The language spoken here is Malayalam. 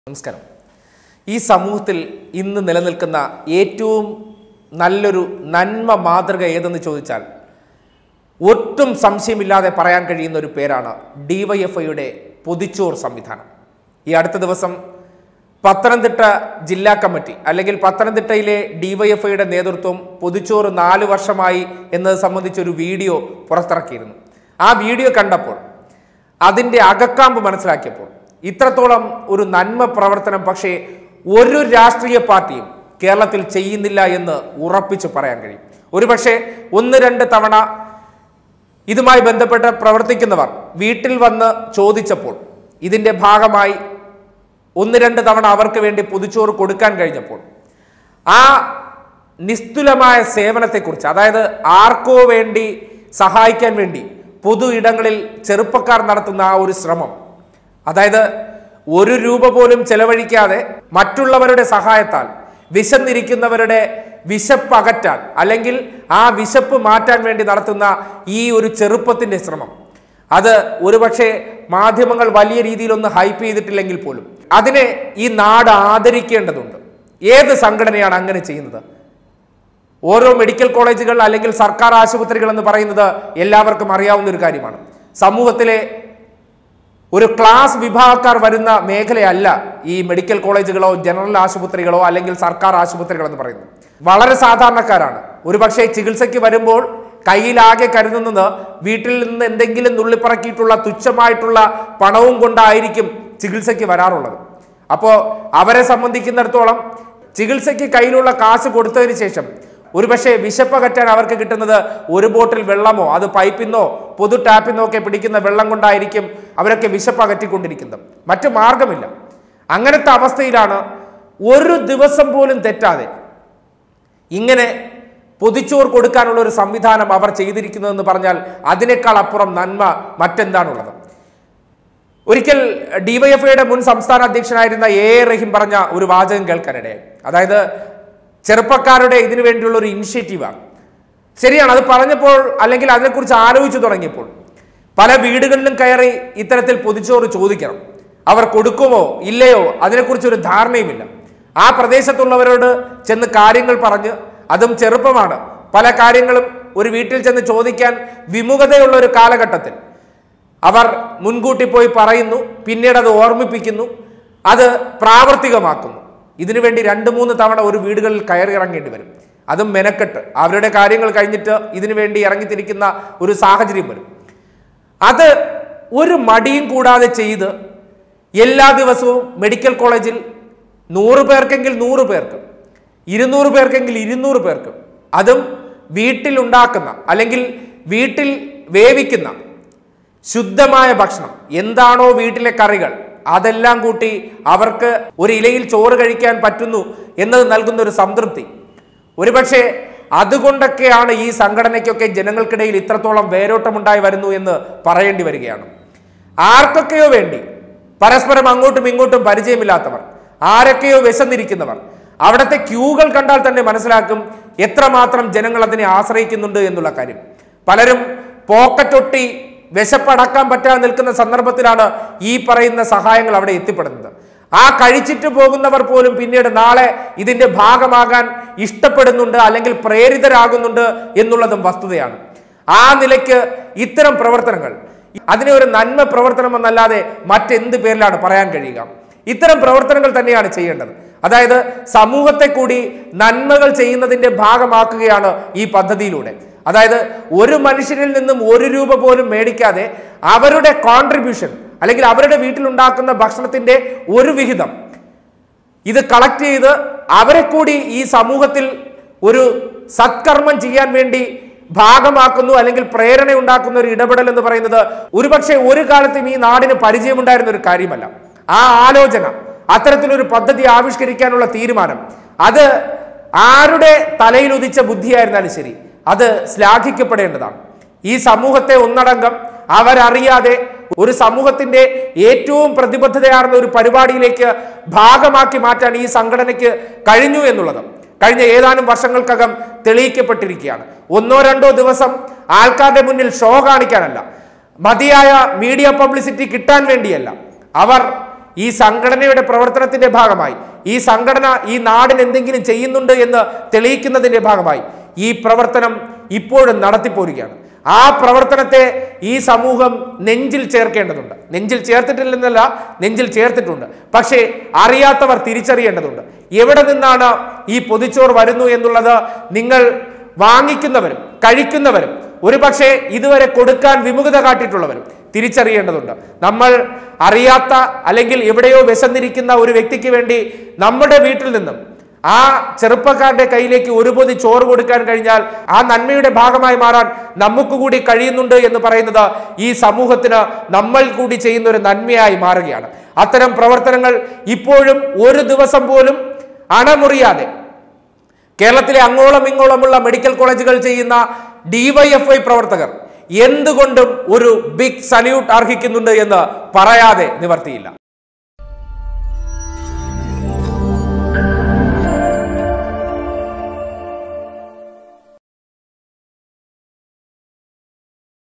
നമസ്കാരം ഈ സമൂഹത്തിൽ ഇന്ന് നിലനിൽക്കുന്ന ഏറ്റവും നല്ലൊരു നന്മ മാതൃക ഏതെന്ന് ചോദിച്ചാൽ ഒട്ടും സംശയമില്ലാതെ പറയാൻ കഴിയുന്ന ഒരു പേരാണ് ഡിവൈഎഫ്ഐയുടെ പൊതിച്ചോർ സംവിധാനം ഈ അടുത്ത ദിവസം പത്തനംതിട്ട ജില്ലാ കമ്മിറ്റി അല്ലെങ്കിൽ പത്തനംതിട്ടയിലെ ഡിവൈഎഫ്ഐയുടെ നേതൃത്വം പൊതിച്ചോറ് നാല് വർഷമായി എന്നത് സംബന്ധിച്ചൊരു വീഡിയോ പുറത്തിറക്കിയിരുന്നു ആ വീഡിയോ കണ്ടപ്പോൾ അതിൻ്റെ അകക്കാമ്പ് മനസ്സിലാക്കിയപ്പോൾ ഇത്രത്തോളം ഒരു നന്മ പ്രവർത്തനം പക്ഷേ ഒരു രാഷ്ട്രീയ പാർട്ടിയും കേരളത്തിൽ ചെയ്യുന്നില്ല എന്ന് ഉറപ്പിച്ച് പറയാൻ കഴിയും ഒരുപക്ഷെ ഒന്ന് രണ്ട് തവണ ഇതുമായി ബന്ധപ്പെട്ട് പ്രവർത്തിക്കുന്നവർ വീട്ടിൽ വന്ന് ചോദിച്ചപ്പോൾ ഇതിൻ്റെ ഭാഗമായി ഒന്ന് രണ്ട് തവണ അവർക്ക് വേണ്ടി പൊതിച്ചോറ് കൊടുക്കാൻ കഴിഞ്ഞപ്പോൾ ആ നിസ്തുലമായ സേവനത്തെക്കുറിച്ച് അതായത് ആർക്കോ വേണ്ടി സഹായിക്കാൻ വേണ്ടി പൊതു ഇടങ്ങളിൽ ചെറുപ്പക്കാർ നടത്തുന്ന ആ ഒരു ശ്രമം അതായത് ഒരു രൂപ പോലും ചെലവഴിക്കാതെ മറ്റുള്ളവരുടെ സഹായത്താൽ വിശന്നിരിക്കുന്നവരുടെ വിശപ്പ് അകറ്റാൻ അല്ലെങ്കിൽ ആ വിശപ്പ് മാറ്റാൻ വേണ്ടി നടത്തുന്ന ഈ ഒരു ചെറുപ്പത്തിന്റെ ശ്രമം അത് ഒരുപക്ഷെ മാധ്യമങ്ങൾ വലിയ രീതിയിലൊന്ന് ഹൈപ്പ് ചെയ്തിട്ടില്ലെങ്കിൽ പോലും അതിനെ ഈ നാട് ആദരിക്കേണ്ടതുണ്ട് ഏത് സംഘടനയാണ് അങ്ങനെ ചെയ്യുന്നത് ഓരോ മെഡിക്കൽ കോളേജുകൾ അല്ലെങ്കിൽ സർക്കാർ ആശുപത്രികൾ എന്ന് പറയുന്നത് എല്ലാവർക്കും അറിയാവുന്ന ഒരു കാര്യമാണ് സമൂഹത്തിലെ ഒരു ക്ലാസ് വിഭാഗക്കാർ വരുന്ന മേഖലയല്ല ഈ മെഡിക്കൽ കോളേജുകളോ ജനറൽ ആശുപത്രികളോ അല്ലെങ്കിൽ സർക്കാർ ആശുപത്രികൾ എന്ന് പറയുന്നത് വളരെ സാധാരണക്കാരാണ് ഒരുപക്ഷെ ചികിത്സയ്ക്ക് വരുമ്പോൾ കയ്യിലാകെ കരുതുന്നത് വീട്ടിൽ നിന്ന് എന്തെങ്കിലും നുള്ളിപ്പറക്കിയിട്ടുള്ള തുച്ഛമായിട്ടുള്ള പണവും കൊണ്ടായിരിക്കും ചികിത്സയ്ക്ക് വരാറുള്ളത് അപ്പോൾ അവരെ സംബന്ധിക്കുന്നിടത്തോളം ചികിത്സയ്ക്ക് കയ്യിലുള്ള കാശ് കൊടുത്തതിന് ശേഷം ഒരുപക്ഷെ വിശപ്പകറ്റാൻ അവർക്ക് കിട്ടുന്നത് ഒരു ബോട്ടിൽ വെള്ളമോ അത് പൈപ്പിന്നോ പൊതു ടാപ്പിന്നോ ഒക്കെ പിടിക്കുന്ന വെള്ളം കൊണ്ടായിരിക്കും അവരൊക്കെ വിശപ്പകറ്റിക്കൊണ്ടിരിക്കുന്നത് മറ്റു മാർഗമില്ല അങ്ങനത്തെ അവസ്ഥയിലാണ് ഒരു ദിവസം പോലും തെറ്റാതെ ഇങ്ങനെ പൊതിച്ചോർ കൊടുക്കാനുള്ള ഒരു സംവിധാനം അവർ ചെയ്തിരിക്കുന്നതെന്ന് പറഞ്ഞാൽ അതിനേക്കാൾ അപ്പുറം നന്മ മറ്റെന്താണുള്ളത് ഒരിക്കൽ ഡിവൈഎഫ്ഐയുടെ മുൻ സംസ്ഥാന അധ്യക്ഷനായിരുന്ന എ എ റഹീം പറഞ്ഞ ഒരു വാചകം കേൾക്കാനിടയായി അതായത് ചെറുപ്പക്കാരുടെ ഇതിനു വേണ്ടിയുള്ള ഒരു ഇനിഷ്യേറ്റീവാണ് ശരിയാണ് അത് പറഞ്ഞപ്പോൾ അല്ലെങ്കിൽ അതിനെക്കുറിച്ച് ആലോചിച്ചു തുടങ്ങിയപ്പോൾ പല വീടുകളിലും കയറി ഇത്തരത്തിൽ പൊതിച്ചോറ് ചോദിക്കണം അവർ കൊടുക്കുമോ ഇല്ലയോ അതിനെക്കുറിച്ച് ഒരു ധാരണയുമില്ല ആ പ്രദേശത്തുള്ളവരോട് ചെന്ന് കാര്യങ്ങൾ പറഞ്ഞ് അതും ചെറുപ്പമാണ് പല കാര്യങ്ങളും ഒരു വീട്ടിൽ ചെന്ന് ചോദിക്കാൻ വിമുഖതയുള്ള ഒരു കാലഘട്ടത്തിൽ അവർ മുൻകൂട്ടി പോയി പറയുന്നു പിന്നീട് അത് ഓർമ്മിപ്പിക്കുന്നു അത് പ്രാവർത്തികമാക്കുന്നു ഇതിനുവേണ്ടി രണ്ട് മൂന്ന് തവണ ഒരു വീടുകളിൽ കയറി ഇറങ്ങേണ്ടി വരും അതും മെനക്കെട്ട് അവരുടെ കാര്യങ്ങൾ കഴിഞ്ഞിട്ട് ഇതിനു വേണ്ടി ഇറങ്ങിത്തിരിക്കുന്ന ഒരു സാഹചര്യം വരും അത് ഒരു മടിയും കൂടാതെ ചെയ്ത് എല്ലാ ദിവസവും മെഡിക്കൽ കോളേജിൽ നൂറ് പേർക്കെങ്കിൽ നൂറ് പേർക്ക് ഇരുന്നൂറ് പേർക്കെങ്കിൽ ഇരുന്നൂറ് പേർക്ക് അതും വീട്ടിൽ ഉണ്ടാക്കുന്ന അല്ലെങ്കിൽ വീട്ടിൽ വേവിക്കുന്ന ശുദ്ധമായ ഭക്ഷണം എന്താണോ വീട്ടിലെ കറികൾ അതെല്ലാം കൂട്ടി അവർക്ക് ഒരു ഇലയിൽ ചോറ് കഴിക്കാൻ പറ്റുന്നു എന്നത് നൽകുന്ന ഒരു സംതൃപ്തി ഒരുപക്ഷെ അതുകൊണ്ടൊക്കെയാണ് ഈ സംഘടനയ്ക്കൊക്കെ ജനങ്ങൾക്കിടയിൽ ഇത്രത്തോളം വേരോട്ടമുണ്ടായി വരുന്നു എന്ന് പറയേണ്ടി വരികയാണ് ആർക്കൊക്കെയോ വേണ്ടി പരസ്പരം അങ്ങോട്ടും ഇങ്ങോട്ടും പരിചയമില്ലാത്തവർ ആരൊക്കെയോ വിശന്നിരിക്കുന്നവർ അവിടുത്തെ ക്യൂകൾ കണ്ടാൽ തന്നെ മനസ്സിലാക്കും എത്രമാത്രം ജനങ്ങൾ അതിനെ ആശ്രയിക്കുന്നുണ്ട് എന്നുള്ള കാര്യം പലരും പോക്കറ്റൊട്ടി വിശപ്പടക്കാൻ പറ്റാതെ നിൽക്കുന്ന സന്ദർഭത്തിലാണ് ഈ പറയുന്ന സഹായങ്ങൾ അവിടെ എത്തിപ്പെടുന്നത് ആ കഴിച്ചിട്ട് പോകുന്നവർ പോലും പിന്നീട് നാളെ ഇതിന്റെ ഭാഗമാകാൻ ഇഷ്ടപ്പെടുന്നുണ്ട് അല്ലെങ്കിൽ പ്രേരിതരാകുന്നുണ്ട് എന്നുള്ളതും വസ്തുതയാണ് ആ നിലയ്ക്ക് ഇത്തരം പ്രവർത്തനങ്ങൾ അതിനെ ഒരു നന്മ പ്രവർത്തനം എന്നല്ലാതെ മറ്റെന്ത് പേരിലാണ് പറയാൻ കഴിയുക ഇത്തരം പ്രവർത്തനങ്ങൾ തന്നെയാണ് ചെയ്യേണ്ടത് അതായത് സമൂഹത്തെ കൂടി നന്മകൾ ചെയ്യുന്നതിന്റെ ഭാഗമാക്കുകയാണ് ഈ പദ്ധതിയിലൂടെ അതായത് ഒരു മനുഷ്യരിൽ നിന്നും ഒരു രൂപ പോലും മേടിക്കാതെ അവരുടെ കോൺട്രിബ്യൂഷൻ അല്ലെങ്കിൽ അവരുടെ വീട്ടിലുണ്ടാക്കുന്ന ഭക്ഷണത്തിന്റെ ഒരു വിഹിതം ഇത് കളക്ട് ചെയ്ത് അവരെ കൂടി ഈ സമൂഹത്തിൽ ഒരു സത്കർമ്മം ചെയ്യാൻ വേണ്ടി ഭാഗമാക്കുന്നു അല്ലെങ്കിൽ പ്രേരണ ഉണ്ടാക്കുന്ന ഒരു ഇടപെടൽ എന്ന് പറയുന്നത് ഒരുപക്ഷെ ഒരു കാലത്തും ഈ നാടിന് പരിചയമുണ്ടായിരുന്ന ഒരു കാര്യമല്ല ആ ആലോചന അത്തരത്തിലൊരു പദ്ധതി ആവിഷ്കരിക്കാനുള്ള തീരുമാനം അത് ആരുടെ തലയിൽ ഉദിച്ച ബുദ്ധിയായിരുന്നാലും ശരി അത് ശ്ലാഘിക്കപ്പെടേണ്ടതാണ് ഈ സമൂഹത്തെ ഒന്നടങ്കം അവരറിയാതെ ഒരു സമൂഹത്തിന്റെ ഏറ്റവും പ്രതിബദ്ധതയാർന്ന ഒരു പരിപാടിയിലേക്ക് ഭാഗമാക്കി മാറ്റാൻ ഈ സംഘടനയ്ക്ക് കഴിഞ്ഞു എന്നുള്ളത് കഴിഞ്ഞ ഏതാനും വർഷങ്ങൾക്കകം തെളിയിക്കപ്പെട്ടിരിക്കുകയാണ് ഒന്നോ രണ്ടോ ദിവസം ആൾക്കാരുടെ മുന്നിൽ ഷോ കാണിക്കാനല്ല മതിയായ മീഡിയ പബ്ലിസിറ്റി കിട്ടാൻ വേണ്ടിയല്ല അവർ ഈ സംഘടനയുടെ പ്രവർത്തനത്തിന്റെ ഭാഗമായി ഈ സംഘടന ഈ നാടിന് എന്തെങ്കിലും ചെയ്യുന്നുണ്ട് എന്ന് തെളിയിക്കുന്നതിന്റെ ഭാഗമായി ഈ പ്രവർത്തനം ഇപ്പോഴും നടത്തിപ്പോരുകയാണ് ആ പ്രവർത്തനത്തെ ഈ സമൂഹം നെഞ്ചിൽ ചേർക്കേണ്ടതുണ്ട് നെഞ്ചിൽ ചേർത്തിട്ടില്ലെന്നല്ല നെഞ്ചിൽ ചേർത്തിട്ടുണ്ട് പക്ഷേ അറിയാത്തവർ തിരിച്ചറിയേണ്ടതുണ്ട് എവിടെ നിന്നാണ് ഈ പൊതിച്ചോറ് വരുന്നു എന്നുള്ളത് നിങ്ങൾ വാങ്ങിക്കുന്നവരും കഴിക്കുന്നവരും ഒരുപക്ഷെ ഇതുവരെ കൊടുക്കാൻ വിമുഖത കാട്ടിയിട്ടുള്ളവരും തിരിച്ചറിയേണ്ടതുണ്ട് നമ്മൾ അറിയാത്ത അല്ലെങ്കിൽ എവിടെയോ വിശന്നിരിക്കുന്ന ഒരു വ്യക്തിക്ക് വേണ്ടി നമ്മുടെ വീട്ടിൽ നിന്നും ആ ചെറുപ്പക്കാരുടെ കയ്യിലേക്ക് ഒരു പൊതി ചോറ് കൊടുക്കാൻ കഴിഞ്ഞാൽ ആ നന്മയുടെ ഭാഗമായി മാറാൻ നമുക്ക് കൂടി കഴിയുന്നുണ്ട് എന്ന് പറയുന്നത് ഈ സമൂഹത്തിന് നമ്മൾ കൂടി ചെയ്യുന്ന ഒരു നന്മയായി മാറുകയാണ് അത്തരം പ്രവർത്തനങ്ങൾ ഇപ്പോഴും ഒരു ദിവസം പോലും അണമുറിയാതെ കേരളത്തിലെ അങ്ങോളം ഇങ്ങോളമുള്ള മെഡിക്കൽ കോളേജുകൾ ചെയ്യുന്ന ഡിവൈഎഫ്ഐ പ്രവർത്തകർ എന്തുകൊണ്ടും ഒരു ബിഗ് സല്യൂട്ട് അർഹിക്കുന്നുണ്ട് എന്ന് പറയാതെ നിവർത്തിയില്ല